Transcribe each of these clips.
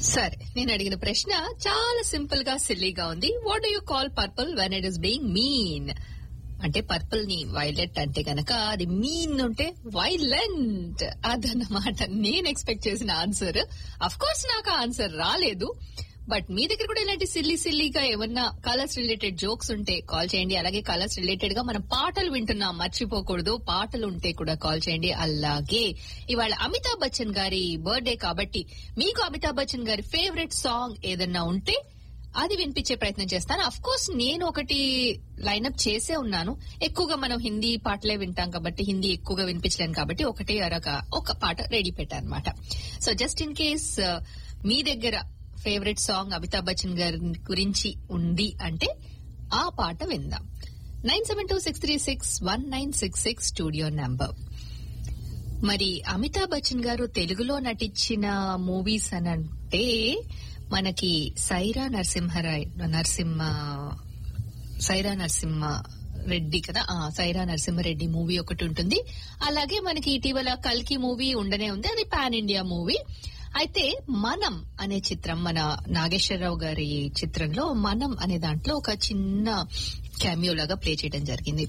సరే నేను అడిగిన ప్రశ్న చాలా సింపుల్ గా సిల్లీగా ఉంది what do you call purple when it is being mean అంటే పర్పుల్ ని వైలెట్ అంటే గనక అది మీన్ ఉంటే వైలెంట్ అదన్నమాట నేను ఎక్స్పెక్ట్ చేసిన ఆన్సర్ అఫ్ కోర్స్ నాకు ఆన్సర్ రాలేదు బట్ మీ దగ్గర కూడా ఇలాంటి సిల్లీ సిల్లీగా ఏమన్నా కలర్స్ రిలేటెడ్ జోక్స్ ఉంటే కాల్ చేయండి అలాగే కలర్స్ రిలేటెడ్ గా మనం పాటలు వింటున్నాం మర్చిపోకూడదు పాటలు ఉంటే కూడా కాల్ చేయండి అలాగే ఇవాళ అమితాబ్ బచ్చన్ గారి బర్త్డే కాబట్టి మీకు అమితాబ్ బచ్చన్ గారి ఫేవరెట్ సాంగ్ ఏదన్నా ఉంటే అది వినిపించే ప్రయత్నం చేస్తాను అఫ్ కోర్స్ నేను ఒకటి లైనప్ చేసే ఉన్నాను ఎక్కువగా మనం హిందీ పాటలే వింటాం కాబట్టి హిందీ ఎక్కువగా వినిపించలేను కాబట్టి ఒకటే అరక ఒక పాట రెడీ పెట్టాను అనమాట సో జస్ట్ ఇన్ కేస్ మీ దగ్గర ఫేవరెట్ సాంగ్ అమితాబ్ బచ్చన్ గారి గురించి ఉంది అంటే ఆ పాట విందాం nine seven two six three six one nine six six studio number మరి అమితాబ్ బచ్చన్ గారు తెలుగులో నటించిన మూవీస్ అని అంటే మనకి సైరా నరసింహరాయ్ నరసింహ సైరా నరసింహ రెడ్డి కదా ఆ సైరా నరసింహారెడ్డి మూవీ ఒకటి ఉంటుంది అలాగే మనకి ఇటీవల కల్కి మూవీ ఉండనే ఉంది అది పాన్ ఇండియా మూవీ అయితే మనం అనే చిత్రం మన నాగేశ్వరరావు గారి చిత్రంలో మనం అనే దాంట్లో ఒక చిన్న క్యామియో లాగా ప్లే చేయడం జరిగింది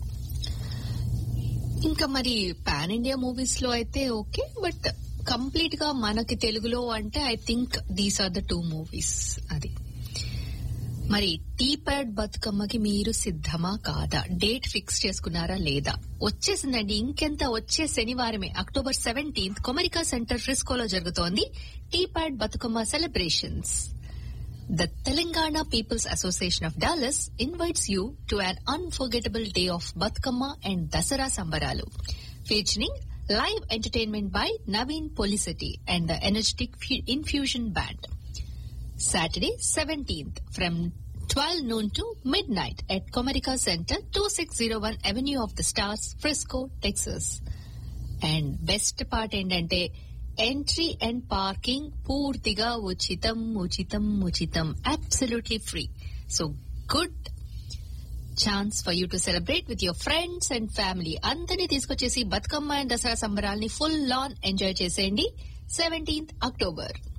ఇంకా మరి పాన్ ఇండియా మూవీస్ లో అయితే ఓకే బట్ కంప్లీట్ గా మనకి తెలుగులో అంటే I think these are the two movies అది మరి టీ ప్యాడ్ బతుకమ్మకి మీరు సిద్ధమా కాదా డేట్ ఫిక్స్ చేసుకున్నారా లేదా వచ్చేసిందండి ఇంకెంత వచ్చే శనివారమే అక్టోబర్ సెవెంటీన్త్ కొమరికా సెంటర్ ఫ్రిస్కోలో జరుగుతోంది T PAD Bathukamma celebrations The Telangana People's Association of Dallas invites you to an unforgettable day of Batkama and Dasara Sambaralu, featuring live entertainment by Naveen Policity and the energetic Fu- Infusion Band. Saturday, 17th, from 12 noon to midnight at Comerica Center, 2601 Avenue of the Stars, Frisco, Texas. And best part ఏంటంటే entry and parking పూర్తిగా ఉచితం ఉచితం ఉచితం absolutely free so good chance for you to celebrate with your friends and family అందరినీ తీసుకొచ్చేసి Bathukamma and Dasara సంబరాల్ని full on enjoy చేసేయండి seventeenth October